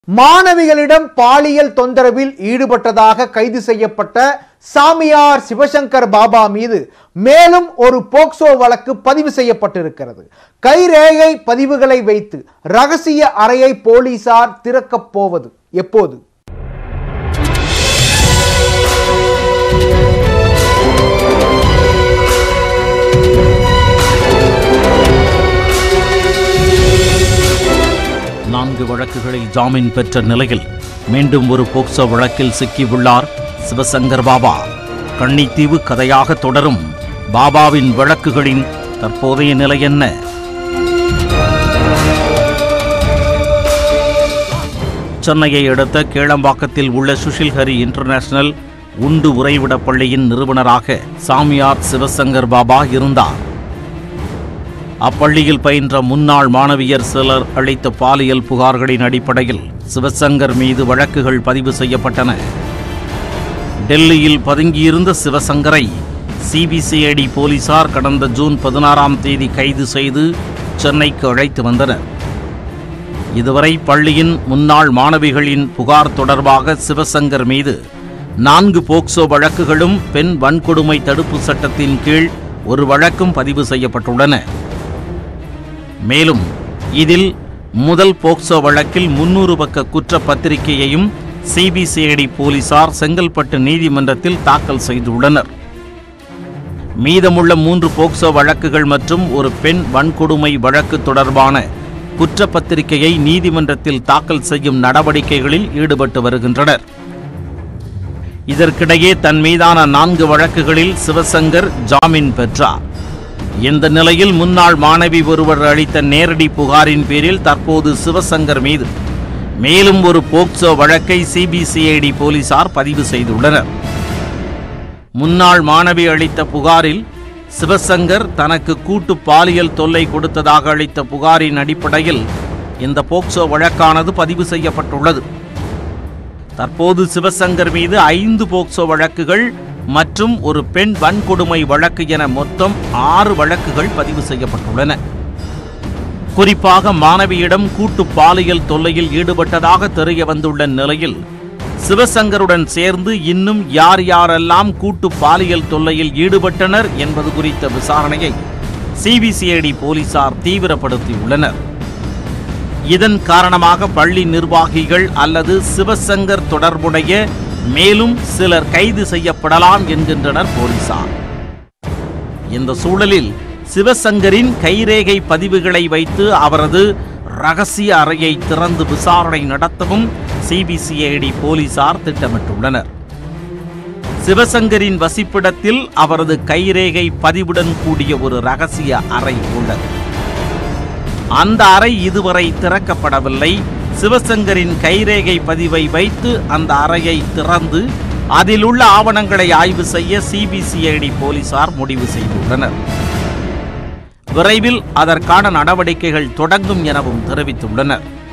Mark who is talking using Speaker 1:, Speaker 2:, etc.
Speaker 1: மாணவிகளிடம் பாலியல் தொந்தரவில் ஈடுபட்டதாக கைது செய்யப்பட்ட சாமியார் சிவசங்கர் பாபா மீது மேலும் ஒரு போக்சோ வழக்கு பதிவு செய்யப்பட்டிருக்கிறது கைரேகை பதிவுகளை வைத்து ரகசிய அறையை போலீசார் திறக்கப் போவது எப்போது
Speaker 2: நான்கு வழக்குகளில் ஜாமீன் பெற்ற நிலையில் மீண்டும் ஒரு போக்சோ வழக்கில் சிக்கியுள்ளார் சிவசங்கர் பாபா கன்னித்தீவு கதையாக தொடரும் பாபாவின் வழக்குகளின் தற்போதைய நிலை என்ன சென்னையை அடுத்த கேளம்பாக்கத்தில் உள்ள சுஷில்ஹரி இன்டர்நேஷனல் உண்டு உறைவிட பள்ளியின் நிறுவனராக சாமியார் சிவசங்கர் பாபா இருந்தார் அப்பள்ளியில் பயின்ற முன்னாள் மாணவியர் சிலர் அளித்த பாலியல் புகார்களின் அடிப்படையில் சிவசங்கர் மீது வழக்குகள் பதிவு செய்யப்பட்டன டெல்லியில் பதுங்கியிருந்த சிவசங்கரை சிபிசிஐடி போலீசார் கடந்த ஜூன் பதினாறாம் தேதி கைது செய்து சென்னைக்கு அழைத்து வந்தனர் இதுவரை பள்ளியின் முன்னாள் மாணவிகளின் புகார் தொடர்பாக சிவசங்கர் மீது நான்கு போக்சோ வழக்குகளும் பெண் வன்கொடுமை தடுப்பு சட்டத்தின் கீழ் ஒரு வழக்கும் பதிவு செய்யப்பட்டுள்ளன மேலும் இதில் முதல் போக்சோ வழக்கில் முன்னூறு பக்க குற்றப்பத்திரிகையையும் சிபிசிஐடி போலீசார் செங்கல்பட்டு நீதிமன்றத்தில் தாக்கல் செய்துள்ளனர் மீதமுள்ள மூன்று போக்சோ வழக்குகள் மற்றும் ஒரு பெண் வன்கொடுமை வழக்கு தொடர்பான குற்றப்பத்திரிகையை நீதிமன்றத்தில் தாக்கல் செய்யும் நடவடிக்கைகளில் ஈடுபட்டு வருகின்றனர் இதற்கிடையே தன் மீதான நான்கு வழக்குகளில் சிவசங்கர் ஜாமீன் பெற்றார் இந்த நிலையில் முன்னாள் மாணவி ஒருவர் அளித்த நேரடி புகாரின் பேரில் தற்போது சிவசங்கர் மீது மேலும் ஒரு போக்சோ வழக்கை சிபிசிஐடி போலீசார் பதிவு செய்துள்ளனர் முன்னாள் மாணவி அளித்த புகாரில் சிவசங்கர் தனக்கு கூட்டு பாலியல் தொல்லை கொடுத்ததாக அளித்த புகாரின் அடிப்படையில் இந்த போக்சோ வழக்கானது பதிவு செய்யப்பட்டுள்ளது தற்போது சிவசங்கர் மீது ஐந்து போக்சோ வழக்குகள் மற்றும் ஒரு பெண் வன்கொடுமை வழக்கு என மொத்தம் ஆறு வழக்குகள் பதிவு செய்யப்பட்டுள்ளன குறிப்பாக மாணவியிடம் கூட்டு பாலியல் தொல்லையில் ஈடுபட்டதாக தெரிய வந்துள்ள நிலையில் சிவசங்கருடன் சேர்ந்து இன்னும் யார் யாரெல்லாம் கூட்டு பாலியல் தொல்லையில் ஈடுபட்டனர் என்பது குறித்த விசாரணையை சிபிசிஐடி போலீசார் தீவிரப்படுத்தியுள்ளனர் இதன் காரணமாக பள்ளி நிர்வாகிகள் அல்லது சிவசங்கர் தொடர்புடைய மேலும் சிலர் கைது செய்யப்படலாம் என்கின்றனர் போலீசார் இந்த சூழலில் சிவசங்கரின் கைரேகை பதிவுகளை வைத்து அவரது ரகசிய அறையை திறந்து விசாரணை நடத்தவும் சிபிசிஐடி போலீசார் திட்டமிட்டுள்ளனர் சிவசங்கரின் வசிப்பிடத்தில் அவரது கைரேகை பதிவுடன் கூடிய ஒரு ரகசிய அறை உள்ளது அந்த அறை இதுவரை திறக்கப்படவில்லை சிவசங்கரின் கைரேகை பதிவை வைத்து அந்த அறையை திறந்து அதில் உள்ள ஆவணங்களை ஆய்வு செய்ய சிபிசிஐடி போலீசார் முடிவு செய்துள்ளனர் விரைவில் அதற்கான நடவடிக்கைகள் தொடங்கும் எனவும் தெரிவித்துள்ளனர்